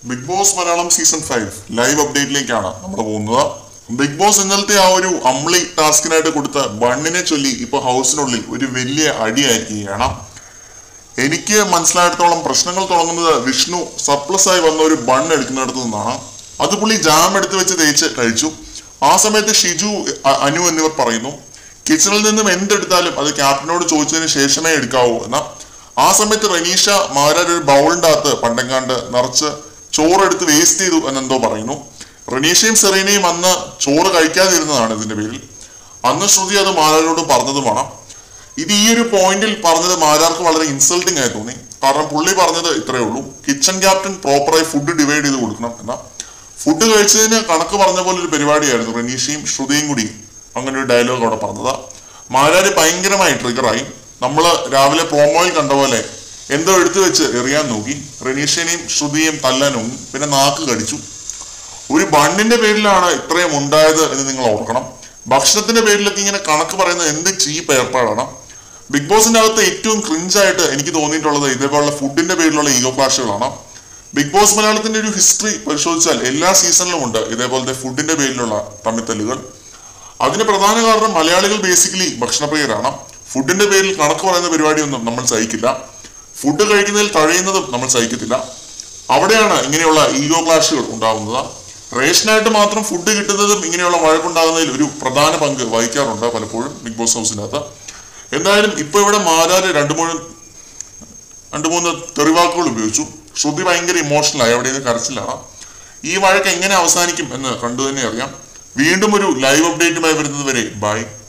big Boss Malayalam season five live അപ്ഡേറ്റിലേക്കാണ് നമ്മൾ പോകുന്നത് ബിഗ് ബോസ് ഇന്നലത്തെ ആ ഒരു അമ്ലി ടാസ്കിനായിട്ട് കൊടുത്ത ബണ്ണിനെ ചൊല്ലി ഇപ്പൊ ഹൗസിനുള്ളിൽ ഒരു വലിയ അടിയായിരിക്കുകയാണ് എനിക്ക് മനസ്സിലായിടത്തോളം പ്രശ്നങ്ങൾ തുടങ്ങുന്നത് വിഷ്ണു സർപ്ലസ് ആയി വന്ന ഒരു ബൺ എടുക്കുന്നിടത്തു നിന്നാണ് അത് പുള്ളി ജാം എടുത്ത് വെച്ച് തേച്ച് കഴിച്ചു ആ സമയത്ത് ഷിജു അ- അനു എന്നിവർ പറയുന്നു കിച്ചണിൽ നിന്നും എന്തെടുത്താലും അത് ക്യാപ്റ്റനോട് ചോദിച്ചതിന് ശേഷമേ എടുക്കാവൂ എന്ന ആ സമയത്ത് റനീഷ മാരാർ ഒരു ബൗളിൻ്റെ അകത്ത് പണ്ടങ്ങാണ്ട് നിറച്ച് ചോറ് എടുത്ത് വേസ്റ്റ് ചെയ്തു എന്നെന്തോ പറയുന്നു റനീഷയും സെറീനയും അന്ന് ചോറ് കഴിക്കാതിരുന്നതാണ് ഇതിന്റെ പേരിൽ അന്ന് ശ്രുതി അത് മാരാരോട് പറഞ്ഞതുമാണ് ഇത് ഈ ഒരു പോയിന്റിൽ പറഞ്ഞത് മാരാർക്ക് വളരെ ഇൻസൾട്ടിങ് ആയി തോന്നി കാരണം പുള്ളി പറഞ്ഞത് ഇത്രയേ ഉള്ളൂ കിച്ചൺ ക്യാപ്റ്റൻ പ്രോപ്പറായി ഫുഡ് ഡിവൈഡ് ചെയ്ത് കൊടുക്കണം എന്ന ഫുഡ് കഴിച്ചതിന് കണക്ക് പറഞ്ഞ പോലെ ഒരു പരിപാടിയായിരുന്നു റനീഷയും ശ്രുതിയും കൂടി അങ്ങനെ ഒരു ഡയലോഗ് അവിടെ പറഞ്ഞത് മാരാര് ഭയങ്കരമായി ട്രിഗറായി നമ്മൾ രാവിലെ പ്രോമോയിൽ കണ്ട പോലെ എന്തോ എടുത്തു വെച്ച് എറിയാൻ നോക്കി റനീഷിനെയും ശ്രുതിയെയും തല്ലാൻ നോക്കി പിന്നെ നാക്ക് കടിച്ചു ഒരു ബണ്ണിന്റെ പേരിലാണ് ഇത്രയും ഉണ്ടായത് എന്ന് നിങ്ങൾ ഓർക്കണം ഭക്ഷണത്തിന്റെ പേരിലൊക്കെ ഇങ്ങനെ കണക്ക് പറയുന്നത് എന്ത് ചീപ്പ് ഏർപ്പാടാണ് ബിഗ് ബോസിന്റെ അകത്ത് ഏറ്റവും ക്രിഞ്ചായിട്ട് എനിക്ക് തോന്നിയിട്ടുള്ളത് ഇതേപോലുള്ള ഫുഡിന്റെ പേരിലുള്ള ഈഗോ ക്ലാഷുകളാണ് ബിഗ് ബോസ് മലയാളത്തിന്റെ ഒരു ഹിസ്റ്ററി പരിശോധിച്ചാൽ എല്ലാ സീസണിലും ഉണ്ട് ഇതേപോലത്തെ ഫുഡിന്റെ പേരിലുള്ള തമ്മിത്തല്ലുകൾ അതിന് പ്രധാന കാരണം മലയാളികൾ ബേസിക്കലി ഭക്ഷണപ്രിയരാണ് ഫുഡിന്റെ പേരിൽ കണക്ക് പറയുന്ന പരിപാടിയൊന്നും നമ്മൾ സഹിക്കില്ല ഫുഡ് കഴിക്കുന്നതിൽ തഴയുന്നതും നമ്മൾ സഹിക്കത്തില്ല അവിടെയാണ് ഇങ്ങനെയുള്ള ഈഗോ ക്ലാഷുകൾ ഉണ്ടാകുന്നത് റേഷനായിട്ട് മാത്രം ഫുഡ് കിട്ടുന്നതും ഇങ്ങനെയുള്ള വഴക്കുണ്ടാകുന്നതിൽ ഒരു പ്രധാന പങ്ക് വഹിക്കാറുണ്ട് പലപ്പോഴും ബിഗ് ബോസ് ഹൗസിൻ്റെ അകത്ത് എന്തായാലും ഇപ്പൊ ഇവിടെ മാരാര് രണ്ടു മൂന്ന് രണ്ടു മൂന്ന് തെറിവാക്കുകൾ ഉപയോഗിച്ചു ശ്രുതി ഭയങ്കര ഇമോഷണലായി അവിടെ നിന്ന് കരച്ചിലാണ് ഈ വഴക്ക് എങ്ങനെ അവസാനിക്കും എന്ന് കണ്ടു തന്നെ അറിയാം വീണ്ടും ഒരു ലൈവ് അപ്ഡേറ്റുമായി വരുന്നത് വരെ ബൈ